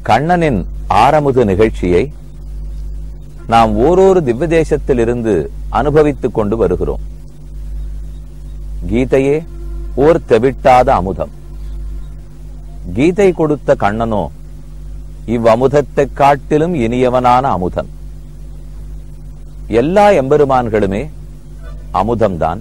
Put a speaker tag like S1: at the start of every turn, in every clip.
S1: கண்ணனின் ஆரமுது நிகழ்ச்சியை நாம் ஓரொரு திவ்ய தேசத்திலிருந்து அனுபவித்துக் கொண்டு வருகிறோம் கீதையே ஓர் தெவிட்டாத அமுதம் கீதை கொடுத்த கண்ணனோ இவ்வமுதத்தைக் காட்டிலும் இனியவனான அமுதன் எல்லா எம்பெருமான்களுமே அமுதம்தான்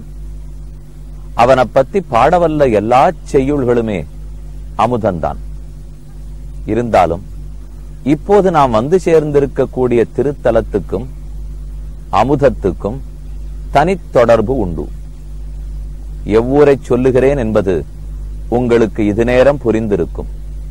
S1: அவனை பத்தி பாடவல்ல எல்லா செய்யுள்களுமே அமுதன்தான் இருந்தாலும் இப்போது நாம் வந்து சேர்ந்திருக்கக்கூடிய திருத்தலத்துக்கும் அமுதத்துக்கும் தனித்தொடர்பு உண்டு எவ்வூரை சொல்லுகிறேன் என்பது உங்களுக்கு இது நேரம் புரிந்திருக்கும்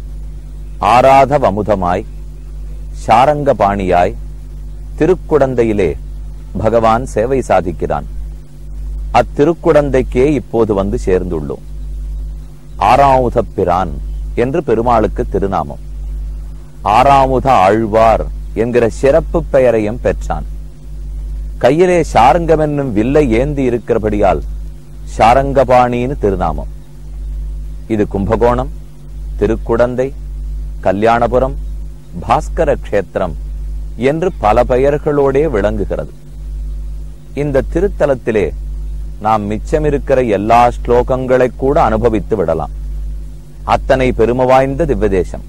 S1: ஆராத அமுதமாய் சாரங்கபாணியாய் திருக்குடந்தையிலே பகவான் சேவை சாதிக்கிறான் அத்திருக்குடந்தைக்கே இப்போது வந்து சேர்ந்துள்ளோம் ஆறாமுதப் பிரான் என்று பெருமாளுக்கு திருநாமம் ஆறாமுத ஆழ்வார் என்கிற சிறப்பு பெயரையும் பெற்றான் கையிலே சாரங்கம் என்னும் வில்லை ஏந்தி இருக்கிறபடியால் சாரங்கபாணின்னு திருநாமம் இது கும்பகோணம் திருக்குடந்தை கல்யாணபுரம் பாஸ்கர கஷேத்திரம் என்று பல பெயர்களோடே விளங்குகிறது இந்த திருத்தலத்திலே நாம் மிச்சமிருக்கிற எல்லா ஸ்லோகங்களை கூட அனுபவித்து விடலாம் அத்தனை பெருமை வாய்ந்த திவ்யதேசம்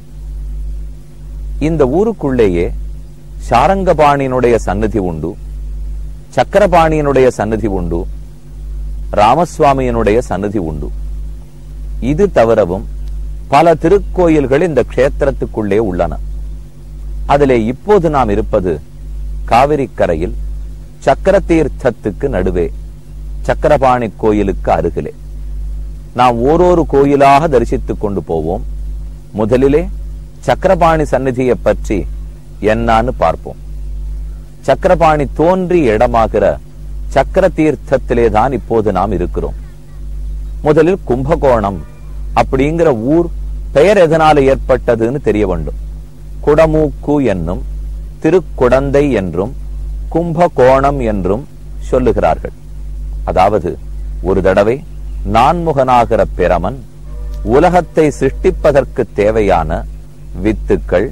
S1: இந்த ஊருக்குள்ளேயே சாரங்கபாணியினுடைய சன்னதி உண்டு சக்கரபாணியினுடைய சன்னதி உண்டு ராமசுவாமியினுடைய சன்னதி உண்டு இது தவிரவும் பல திருக்கோயில்கள் இந்த க்ஷேத்திரத்துக்குள்ளே உள்ளன அதிலே இப்போது நாம் இருப்பது காவிரி கரையில் சக்கர தீர்த்தத்துக்கு நடுவே சக்கரபாணி கோயிலுக்கு அருகிலே நாம் ஓரொரு கோயிலாக தரிசித்துக் கொண்டு போவோம் முதலிலே சக்கரபாணி சந்நிதியை பற்றி என்னான்னு பார்ப்போம் சக்கரபாணி தோன்றிய இடமாகிற சக்கர தீர்த்தத்திலே தான் இப்போது நாம் இருக்கிறோம் முதலில் கும்பகோணம் அப்படிங்கிற ஊர் பெயர் எதனால ஏற்பட்டதுன்னு தெரிய வேண்டும் குடமூக்கு என்னும் திருக்குடந்தை என்றும் கும்பகோணம் என்றும் சொல்லுகிறார்கள் அதாவது ஒரு தடவை நான்முகனாகிற பிரமன் உலகத்தை சிருஷ்டிப்பதற்கு தேவையான வித்துக்கள்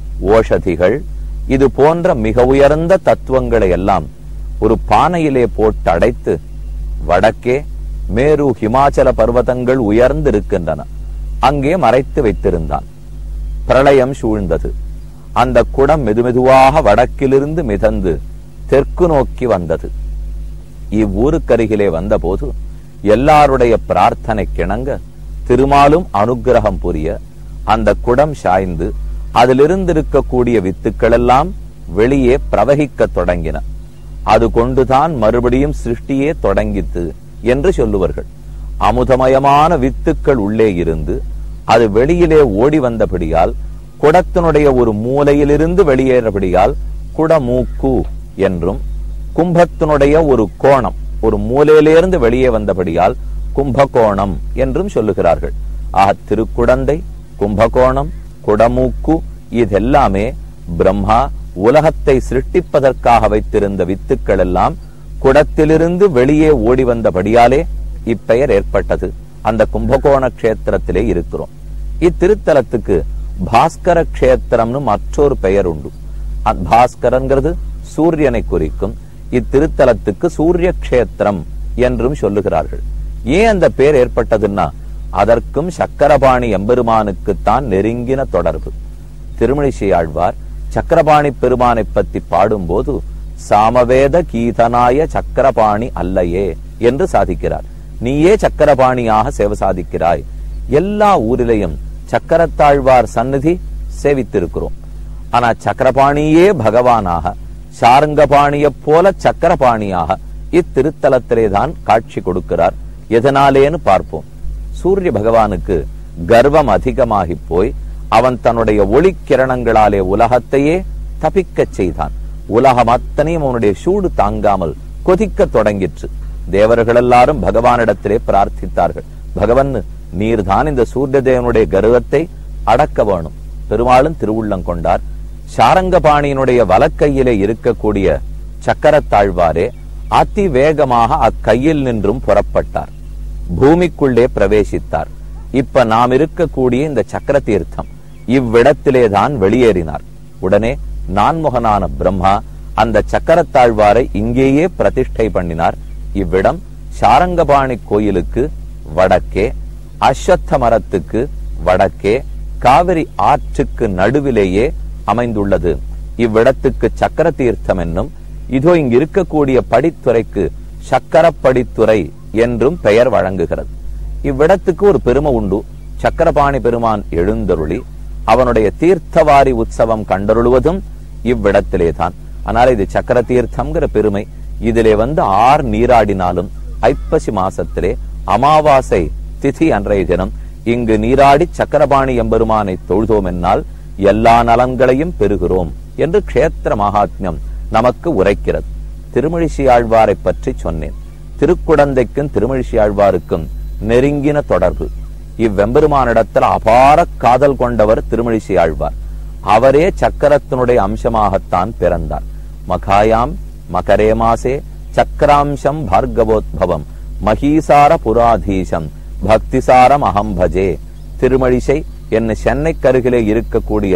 S1: ஓஷதிகள் இது போன்ற மிக உயர்ந்த தத்துவங்களை எல்லாம் ஒரு பானையிலே போட்டு அடைத்து வடக்கே மேரு ஹிமாச்சல பர்வதங்கள் உயர்ந்திருக்கின்றன அங்கே மறைத்து வைத்திருந்தான் பிரளயம் சூழ்ந்தது அந்த குடம் மெதுமெதுவாக வடக்கிலிருந்து மிதந்து தெற்கு நோக்கி வந்தது இவ்வூருக்கருகிலே வந்தபோது எல்லாருடைய பிரார்த்தனை கிணங்க திருமாலும் அனுக்கிரகம் புரிய அந்த குடம் சாய்ந்து அதிலிருந்து இருக்கக்கூடிய வித்துக்கள் எல்லாம் வெளியே பிரவகிக்க தொடங்கின அது கொண்டுதான் மறுபடியும் சிருஷ்டியே தொடங்கித்து என்று சொல்லுவார்கள் அமுதமயமான வித்துக்கள் உள்ளே இருந்து அது வெளியிலே ஓடி வந்தபடியால் குடத்தினுடைய ஒரு மூலையிலிருந்து வெளியேறபடியால் குடமூக்கு என்றும் கும்பத்தினுடைய ஒரு கோணம் ஒரு மூலையிலிருந்து வெளியே வந்தபடியால் கும்பகோணம் என்றும் சொல்லுகிறார்கள் ஆக திருக்குடந்தை கும்பகோணம் குடமூக்கு இதெல்லாமே பிரம்மா உலகத்தை சிருஷ்டிப்பதற்காக வைத்திருந்த வித்துக்கள் எல்லாம் குடத்திலிருந்து வெளியே ஓடி வந்தபடியாலே இப்பெயர் ஏற்பட்டது அந்த கும்பகோண கஷேத்திரத்திலே இருக்கிறோம் இத்திருத்தலத்துக்கு பாஸ்கர கஷேத்திரம்னு மற்றொரு பெயர் உண்டு பாஸ்கரங்கிறது சூரியனை குறிக்கும் இத்திருத்தலத்துக்கு சூரிய கஷேத்திரம் என்றும் சொல்லுகிறார்கள் ஏன் அந்த பேர் ஏற்பட்டதுன்னா அதற்கும் சக்கரபாணி எம்பெருமானுக்குத்தான் நெருங்கின தொடர்பு திருமணிசை ஆழ்வார் சக்கரபாணி பெருமானை பத்தி பாடும்போது சாமவேத கீதனாய சக்கரபாணி அல்லையே என்று சாதிக்கிறார் நீயே சக்கரபாணியாக சேவை சாதிக்கிறாய் எல்லா ஊரிலையும் சக்கரத்தாழ்வார் சந்நிதி சேவித்திருக்கிறோம் ஆனா சக்கரபாணியே பகவானாக சாரங்கபாணிய போல சக்கரபாணியாக இத்திருத்தலத்திலே தான் காட்சி கொடுக்கிறார் எதனாலேன்னு பார்ப்போம் சூரிய பகவானுக்கு கர்வம் அதிகமாகி போய் அவன் தன்னுடைய ஒளி கிரணங்களாலே உலகத்தையே தப்பிக்கச் செய்தான் உலகம் அத்தனையும் அவனுடைய சூடு தாங்காமல் கொதிக்க தொடங்கிற்று தேவர்கள் எல்லாரும் பகவானிடத்திலே பிரார்த்தித்தார்கள் பகவன் நீர்தான் இந்த சூரிய தேவனுடைய கர்வத்தை அடக்க வேணும் பெருமாளும் திருவுள்ளம் கொண்டார் சாரங்கபாணியினுடைய வலக்கையிலே இருக்கக்கூடிய சக்கரத்தாழ்வாரே அதி வேகமாக அக்கையில் நின்றும் புறப்பட்டார் பூமிக்குள்ளே பிரவேசித்தார் இப்ப நாம் இருக்கக்கூடிய இந்த சக்கர தீர்த்தம் இவ்விடத்திலேதான் வெளியேறினார் உடனே நான்முகனான பிரம்மா அந்த சக்கரத்தாழ்வாரை இங்கேயே பிரதிஷ்டை பண்ணினார் இவ்விடம் சாரங்கபாணி கோயிலுக்கு வடக்கே அஸ்வத்த மரத்துக்கு வடக்கே காவிரி ஆற்றுக்கு நடுவிலேயே அமைந்துள்ளது இவ்விடத்துக்கு சக்கர தீர்த்தம் என்னும் இதோ இங்கு இருக்கக்கூடிய படித்துறைக்கு சக்கரப்படித்துறை என்றும் பெயர் வழங்குகிறது இவ்விடத்துக்கு ஒரு பெருமை உண்டு சக்கரபாணி பெருமான் எழுந்தருளி அவனுடைய தீர்த்தவாரி உற்சவம் கண்டருளுவதும் இவ்விடத்திலேதான் ஆனால் இது சக்கர தீர்த்தம்ங்கிற பெருமை இதிலே வந்து ஆர் நீராடினாலும் ஐப்பசி மாசத்திலே அமாவாசை திதி அன்றைய தினம் இங்கு நீராடி சக்கரபாணி எம்பெருமானை தொழுதோம் என்னால் எல்லா நலன்களையும் பெறுகிறோம் என்று க்ஷேத்திர மகாத்மியம் நமக்கு உரைக்கிறது திருமழிசி ஆழ்வாரை பற்றி சொன்னேன் திருக்குடந்தைக்கும் திருமழிசி ஆழ்வாருக்கும் நெருங்கின தொடர்பு இவ்வெம்பெருமானிடத்தில் அபார காதல் கொண்டவர் திருமழிசி ஆழ்வார் அவரே சக்கரத்தினுடைய அம்சமாகத்தான் பிறந்தார் மகாயாம் மகரே மாசே சக்கராம்சம் பார்கவோத்பவம் மகீசார புராதீசம் பக்திசாரம் அகம் பஜே திருமழிசை என்ன சென்னைக்கருகிலே இருக்கக்கூடிய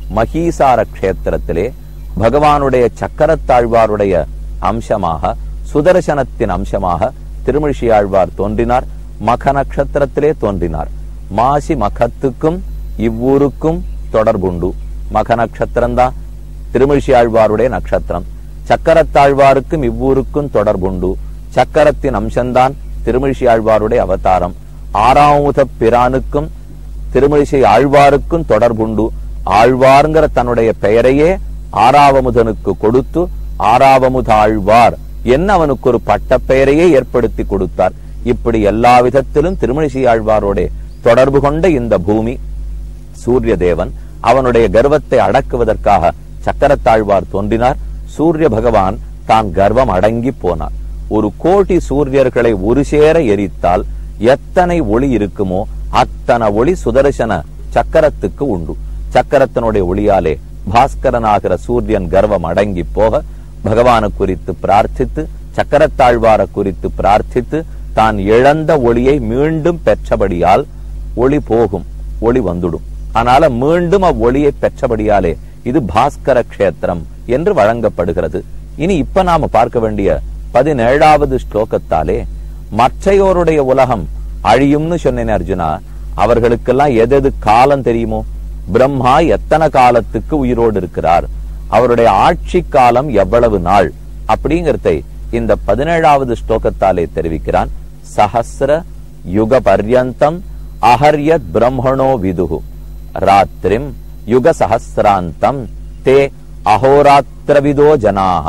S1: மகீசார க்ஷேத்திரத்திலே பகவானுடைய சக்கரத்தாழ்வாருடைய அம்சமாக சுதர்சனத்தின் அம்சமாக திருமழிசையாழ்வார் தோன்றினார் மக நட்சத்திரத்திலே தோன்றினார் மாசி மகத்துக்கும் இவ்வூருக்கும் தொடர்புண்டு மக நட்சத்திரம்தான் திருமழிசையாழ்வாருடைய நட்சத்திரம் சக்கரத்தாழ்வாருக்கும் இவ்வூருக்கும் தொடர்புண்டு சக்கரத்தின் அம்சம்தான் திருமழிசையாழ்வாருடைய அவதாரம் ஆறாமுத பிரானுக்கும் திருமழிசை ஆழ்வாருக்கும் தொடர்புண்டு ஆழ்வார்ங்கிற தன்னுடைய பெயரையே ஆறாவமுதனுக்கு கொடுத்து ஆறாவமுத ஆழ்வார் என்ன அவனுக்கு ஒரு பட்ட பெயரையே ஏற்படுத்தி கொடுத்தார் இப்படி எல்லா விதத்திலும் திருமழிசை ஆழ்வாரோட தொடர்பு கொண்ட இந்த பூமி சூரிய தேவன் அவனுடைய கர்வத்தை அடக்குவதற்காக சக்கரத்தாழ்வார் தோன்றினார் சூரிய பகவான் தான் கர்வம் அடங்கி போனார் ஒரு கோடி சூரியர்களை ஒரு சேர எரித்தால் எத்தனை ஒளி இருக்குமோ அத்தனை ஒளி சுதர்சன சக்கரத்துக்கு உண்டு சக்கரத்தினுடைய ஒளியாலே பாஸ்கரனாகிற சூரியன் கர்வம் அடங்கி போக பகவானை குறித்து பிரார்த்தித்து சக்கரத்தாழ்வார குறித்து பிரார்த்தித்து தான் இழந்த ஒளியை மீண்டும் பெற்றபடியால் ஒளி போகும் ஒளி வந்துடும் ஆனால மீண்டும் அவ்வொளியை பெற்றபடியாலே இது பாஸ்கர கஷேத்திரம் என்று வழங்கப்படுகிறது இனி இப்ப நாம பார்க்க வேண்டிய பதினேழாவது ஸ்லோகத்தாலே மற்றையோருடைய உலகம் அழியும்னு சொன்னேன் அர்ஜுனா அவர்களுக்கெல்லாம் எது எது காலம் தெரியுமோ பிரம்மா எத்தனை காலத்துக்கு உயிரோடு இருக்கிறார் அவருடைய ஆட்சி காலம் எவ்வளவு நாள் அப்படிங்கறதை இந்த பதினேழாவது ஸ்லோகத்தாலே தெரிவிக்கிறான் சஹசிர யுக பர்யந்தம் அஹர்யத் பிரம்மணோ விதுகு ராத்திரிம் யுக சஹசிராந்தம் தே அகோராத்திரவிதோ ஜனாக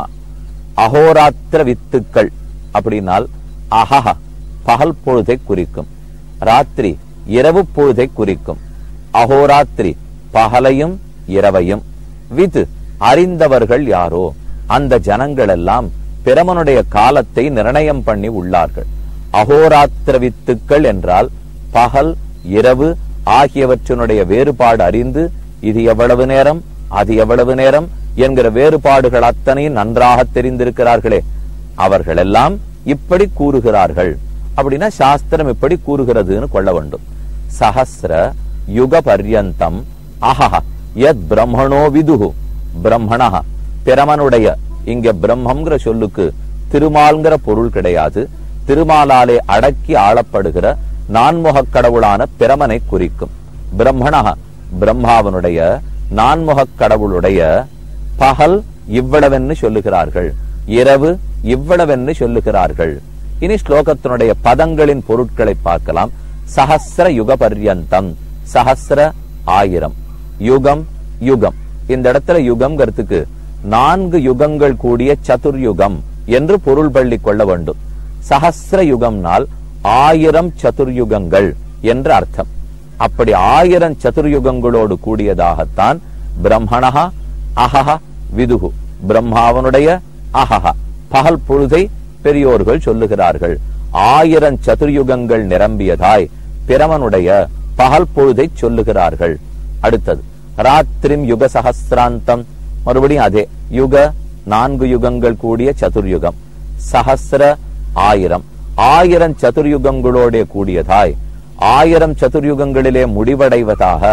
S1: அகோராத்திர வித்துக்கள் அப்படின்னால் அஹஹ பகல் பொழுதை குறிக்கும் ராத்திரி இரவு பொழுதை குறிக்கும் அகோராத்திரி பகலையும் இரவையும் வித் அறிந்தவர்கள் யாரோ அந்த ஜனங்கள் எல்லாம் பிரமனுடைய காலத்தை நிர்ணயம் பண்ணி உள்ளார்கள் அகோராத்திர வித்துக்கள் என்றால் பகல் இரவு ஆகியவற்றினுடைய வேறுபாடு அறிந்து இது எவ்வளவு நேரம் அது எவ்வளவு நேரம் என்கிற வேறுபாடுகள் அத்தனையும் நன்றாக தெரிந்திருக்கிறார்களே அவர்களெல்லாம் இப்படி கூறுகிறார்கள் அப்படின்னா சாஸ்திரம் இப்படி கூறுகிறதுன்னு கொள்ள வேண்டும் சஹசிர யுக பர்யந்தம் அஹஹ யத் பிரம்மணோ விதுகு பிரம்மணஹ பிரமனுடைய இங்க பிரம்மங்கிற சொல்லுக்கு திருமால்ங்கிற பொருள் கிடையாது திருமாலாலே அடக்கி ஆளப்படுகிற நான்முகக் கடவுளான பிரமனை குறிக்கும் பிரம்மணஹ பிரம்மாவனுடைய நான்முகக் கடவுளுடைய பகல் இவ்வளவென்னு சொல்லுகிறார்கள் இரவு இவ்வளவென்னு சொல்லுகிறார்கள் இனி ஸ்லோகத்தினுடைய பதங்களின் பொருட்களை பார்க்கலாம் சஹசிர யுக பர்யந்தம் சஹசிர ஆயிரம் யுகம் யுகம் இந்த இடத்துல யுகம்ங்கிறதுக்கு நான்கு யுகங்கள் கூடிய சதுர்யுகம் என்று பொருள் பள்ளி கொள்ள வேண்டும் சஹசிர யுகம்னால் ஆயிரம் சதுர்யுகங்கள் என்று அர்த்தம் அப்படி ஆயிரம் சதுர்யுகங்களோடு கூடியதாகத்தான் பிரம்மணஹா அஹஹ விதுகு பிரம்மாவனுடைய அஹஹ பகல் பொழுதை பெரியோர்கள் சொல்லுகிறார்கள் ஆயிரம் சதுர்யுகங்கள் நிரம்பியதாய் பிரமனுடைய பகல் பொழுதை சொல்லுகிறார்கள் அடுத்தது ராத்திரிம் யுக சஹசிராந்தம் மறுபடியும் அதே யுக நான்கு யுகங்கள் கூடிய சதுர்யுகம் சஹசிர ஆயிரம் ஆயிரம் சதுர்யுகங்களோட கூடியதாய் ஆயிரம் சதுர்யுகங்களிலே முடிவடைவதாக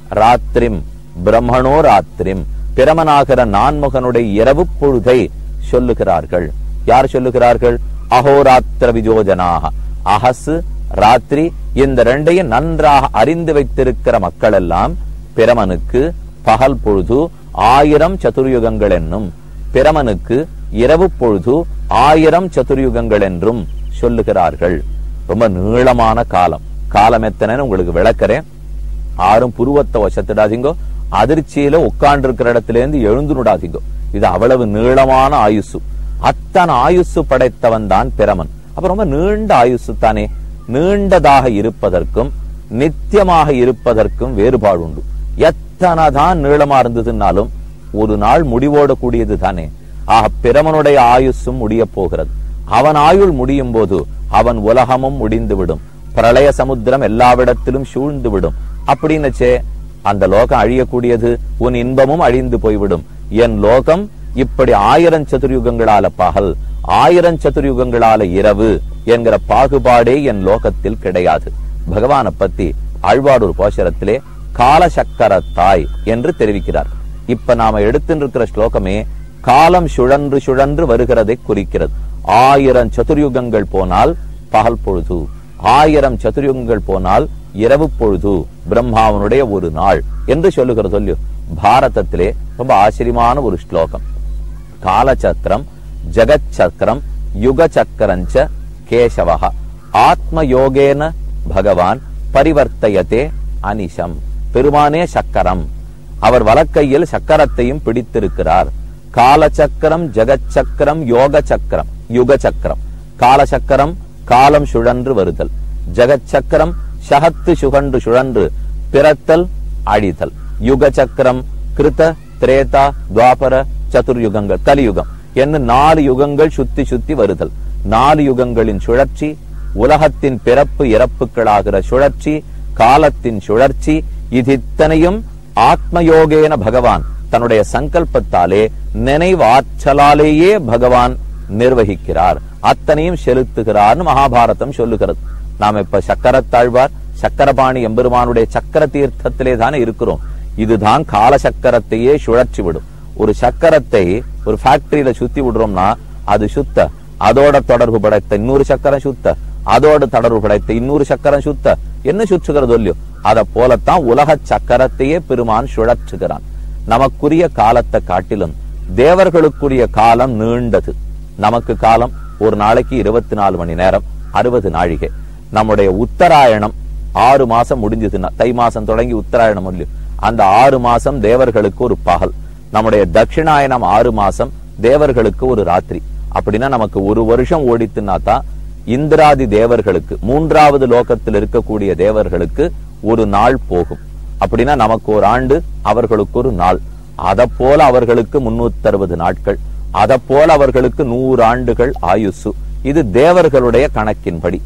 S1: ராத்திரிம் பிரம்மணோ ராத்திரிம் பிரமனாகிற நான்முகனுடைய இரவு பொழுதை சொல்லுகிறார்கள் யார் சொல்லுகிறார்கள் அகோராத்திர விஜோஜனாக அகசு ராத்திரி இந்த ரெண்டையும் நன்றாக அறிந்து வைத்திருக்கிற மக்கள் எல்லாம் பிரமனுக்கு பகல் பொழுது ஆயிரம் சதுர்யுகங்கள் என்னும் பிரமனுக்கு இரவு பொழுது ஆயிரம் சதுர்யுகங்கள் என்றும் சொல்லுகிறார்கள் ரொம்ப நீளமான காலம் காலம் எத்தனைன்னு உங்களுக்கு விளக்குறேன் ஆறும் புருவத்தை வசத்திடாதீங்கோ அதிர்ச்சியில உட்கார்ந்து இருக்கிற இடத்துல இருந்து எழுந்துடாதீங்கோ இது அவ்வளவு நீளமான ஆயுசு அத்தனை ஆயுசு படைத்தவன் தான் பிரமன் அப்ப ரொம்ப நீண்ட ஆயுசு தானே நீண்டதாக இருப்பதற்கும் நித்தியமாக இருப்பதற்கும் வேறுபாடு உண்டு எத்தனை தான் நீளமா இருந்ததுனாலும் ஒரு நாள் முடிவோட கூடியது தானே ஆக பிரமனுடைய ஆயுசும் முடிய போகிறது அவன் ஆயுள் முடியும் போது அவன் உலகமும் முடிந்துவிடும் பிரளய சமுத்திரம் எல்லாவிடத்திலும் சூழ்ந்து விடும் அப்படின்னுச்சே அந்த லோகம் அழியக்கூடியது உன் இன்பமும் அழிந்து போய்விடும் என் லோகம் இப்படி ஆயிரம் சதுர்யுகங்களால பகல் ஆயிரம் சதுர்யுகங்களால இரவு என்கிற பாகுபாடே என் லோகத்தில் கிடையாது பகவானை பத்தி ஆழ்வாரூர் போஷரத்திலே காலசக்கரத்தாய் என்று தெரிவிக்கிறார் இப்ப நாம எடுத்துட்டு ஸ்லோகமே காலம் சுழன்று சுழன்று வருகிறதை குறிக்கிறது ஆயிரம் சதுர்யுகங்கள் போனால் பகல் பொழுது ஆயிரம் சதுர்யுகங்கள் போனால் இரவு பொழுது பிரம்மாவனுடைய ஒரு நாள் என்று சொல்லுகிறது சொல்லு பாரதத்திலே ரொம்ப ஆச்சரியமான ஒரு ஸ்லோகம் காலச்சக்கரம் ஜெகத் சக்கரம் யுக சக்கரஞ்ச கேசவக ஆத்ம யோகேன பகவான் பரிவர்த்தயத்தே அனிஷம் பெருமானே சக்கரம் அவர் வலக்கையில் சக்கரத்தையும் பிடித்திருக்கிறார் காலச்சக்கரம் ஜெகத் சக்கரம் யோக சக்கரம் யுக சக்கரம் காலசக்கரம் காலம் சுழன்று வருதல் ஜெகத் சக்கரம் சகத்து சுகன்று சுழன்று பிறத்தல் அழிதல் யுக சக்கரம் கிருத திரேதா துவாபர சதுர்யுகங்கள் கலியுகம் என்ன நாலு யுகங்கள் சுத்தி சுத்தி வருதல் நாலு யுகங்களின் சுழற்சி உலகத்தின் பிறப்பு இறப்புகளாகிற சுழற்சி காலத்தின் சுழற்சி இது இத்தனையும் ஆத்மயோகேன பகவான் தன்னுடைய சங்கல்பத்தாலே நினைவாற்றலாலேயே பகவான் நிர்வகிக்கிறார் அத்தனையும் செலுத்துகிறார்னு மகாபாரதம் சொல்லுகிறது நாம் இப்ப சக்கரத்தாழ்வார் சக்கரபாணி எம்பெருமானுடைய சக்கர தீர்த்தத்திலே தானே இருக்கிறோம் இதுதான் கால சக்கரத்தையே சுழற்சி விடும் ஒரு சக்கரத்தை ஒரு ஃபேக்டரியில சுத்தி விடுறோம்னா அது சுத்த அதோட தொடர்பு படைத்த இன்னொரு சக்கரம் சுத்த அதோட தொடர்பு படைத்த இன்னொரு சக்கரம் சுத்த என்ன சுற்றுகிறது இல்லையோ அத போலத்தான் உலக சக்கரத்தையே பெருமான் சுழற்றுகிறான் நமக்குரிய காலத்தை காட்டிலும் தேவர்களுக்குரிய காலம் நீண்டது நமக்கு காலம் ஒரு நாளைக்கு இருபத்தி நாலு மணி நேரம் அறுபது நாழிகை நம்முடைய உத்தராயணம் ஆறு மாசம் முடிஞ்சதுன்னா தை மாசம் தொடங்கி உத்தராயணம் இல்லையோ அந்த ஆறு மாசம் தேவர்களுக்கு ஒரு பகல் நம்முடைய தட்சிணாயனம் ஆறு மாசம் தேவர்களுக்கு ஒரு ராத்திரி அப்படின்னா நமக்கு ஒரு வருஷம் ஓடித்துனா தான் இந்திராதி தேவர்களுக்கு மூன்றாவது லோகத்தில் இருக்கக்கூடிய தேவர்களுக்கு ஒரு நாள் போகும் அப்படின்னா நமக்கு ஒரு ஆண்டு அவர்களுக்கு ஒரு நாள் அத போல அவர்களுக்கு முன்னூத்தி அறுபது நாட்கள் அத போல அவர்களுக்கு நூறு ஆண்டுகள் ஆயுசு இது தேவர்களுடைய கணக்கின்படி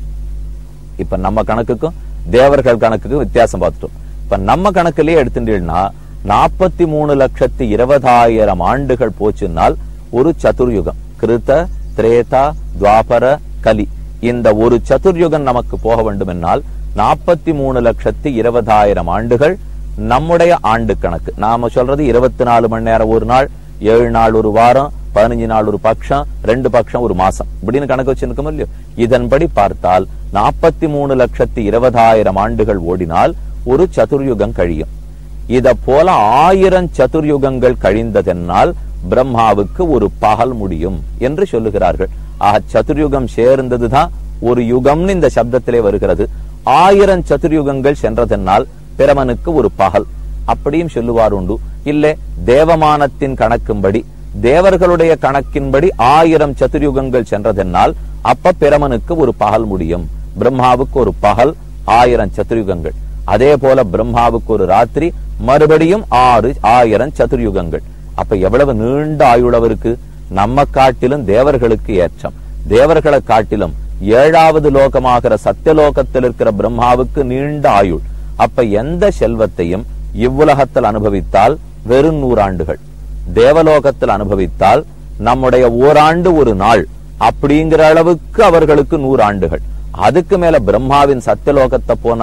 S1: இப்ப நம்ம கணக்குக்கும் தேவர்கள் கணக்குக்கும் வித்தியாசம் பார்த்துட்டோம் இப்ப நம்ம கணக்கிலேயே எடுத்துட்டீங்கன்னா நாற்பத்தி மூணு லட்சத்தி இருபதாயிரம் ஆண்டுகள் போச்சுன்னால் ஒரு சதுர்யுகம் கிருத திரேதா துவாபர கலி இந்த ஒரு சதுர்யுகம் நமக்கு போக வேண்டும் என்னால் நாற்பத்தி மூணு லட்சத்தி இருபதாயிரம் ஆண்டுகள் நம்முடைய ஆண்டு கணக்கு நாம சொல்றது இருபத்தி நாலு மணி நேரம் ஒரு நாள் ஏழு நாள் ஒரு வாரம் பதினஞ்சு நாள் ஒரு பட்சம் ரெண்டு பட்சம் ஒரு மாசம் இப்படின்னு கணக்கு வச்சிருக்கோம் இல்லையோ இதன்படி பார்த்தால் நாற்பத்தி மூணு லட்சத்தி இருபதாயிரம் ஆண்டுகள் ஓடினால் ஒரு சதுர்யுகம் கழியும் இத போல ஆயிரம் சதுர்யுகங்கள் கழிந்ததென்னால் பிரம்மாவுக்கு ஒரு பகல் முடியும் என்று சொல்லுகிறார்கள் ஆக சதுர்யுகம் சேர்ந்ததுதான் ஒரு யுகம்னு இந்த சப்தத்திலே வருகிறது ஆயிரம் சதுர்யுகங்கள் சென்றதென்னால் பிரமனுக்கு ஒரு பகல் அப்படியும் சொல்லுவார் உண்டு இல்ல தேவமானத்தின் கணக்கும்படி தேவர்களுடைய கணக்கின்படி ஆயிரம் சதுர்யுகங்கள் சென்றதென்னால் அப்ப பிரமனுக்கு ஒரு பகல் முடியும் பிரம்மாவுக்கு ஒரு பகல் ஆயிரம் சதுர்யுகங்கள் அதே போல பிரம்மாவுக்கு ஒரு ராத்திரி மறுபடியும் ஆறு ஆயிரம் சதுர்யுகங்கள் அப்ப எவ்வளவு நீண்ட ஆயுளவருக்கு நம்ம காட்டிலும் தேவர்களுக்கு ஏற்றம் தேவர்களை காட்டிலும் ஏழாவது லோகமாகிற சத்தியலோகத்தில் இருக்கிற பிரம்மாவுக்கு நீண்ட ஆயுள் அப்ப எந்த செல்வத்தையும் இவ்வுலகத்தில் அனுபவித்தால் வெறும் நூறாண்டுகள் தேவலோகத்தில் அனுபவித்தால் நம்முடைய ஓராண்டு ஒரு நாள் அப்படிங்கிற அளவுக்கு அவர்களுக்கு நூறு ஆண்டுகள் அதுக்கு மேல பிரம்மாவின் சத்தியலோகத்தை போனால்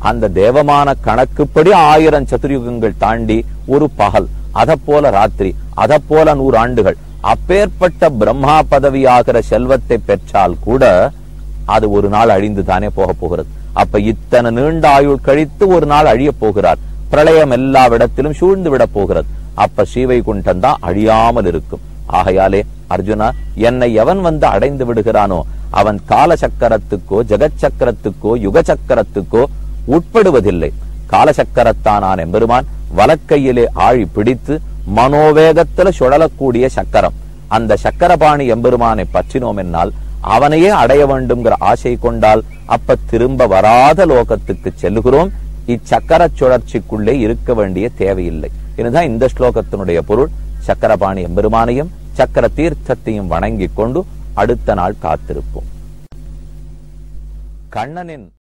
S1: அந்த தேவமான கணக்குப்படி ஆயிரம் சதுர்யுகங்கள் தாண்டி ஒரு பகல் அத போல ராத்திரி அத போல நூறு ஆண்டுகள் அப்பேற்பட்ட பிரம்மா பதவியாகிற செல்வத்தை பெற்றால் கூட அது ஒரு நாள் அழிந்து தானே போக போகிறது அப்ப இத்தனை நீண்ட ஆயுள் கழித்து ஒரு நாள் அழிய போகிறார் பிரளயம் எல்லாவிடத்திலும் சூழ்ந்து விட போகிறது அப்ப ஸ்ரீவைகுண்டம் தான் அழியாமல் இருக்கும் ஆகையாலே அர்ஜுனா என்னை எவன் வந்து அடைந்து விடுகிறானோ அவன் கால சக்கரத்துக்கோ ஜெகச் சக்கரத்துக்கோ யுக சக்கரத்துக்கோ உட்படுவதில்லை காலசக்கரத்தானான் எம்பெருமான் வலக்கையிலே ஆழி பிடித்து மனோவேகத்துல சுழலக்கூடிய சக்கரம் அந்த சக்கரபாணி எம்பெருமானை பற்றினோம் என்னால் அவனையே அடைய வேண்டும்ங்கிற ஆசை கொண்டால் அப்ப திரும்ப வராத லோகத்துக்கு செல்லுகிறோம் இச்சக்கர சுழற்சிக்குள்ளே இருக்க வேண்டிய தேவையில்லை இதுதான் இந்த ஸ்லோகத்தினுடைய பொருள் சக்கரபாணி எம்பெருமானையும் சக்கர தீர்த்தத்தையும் வணங்கிக் கொண்டு அடுத்த நாள் காத்திருப்போம் கண்ணனின்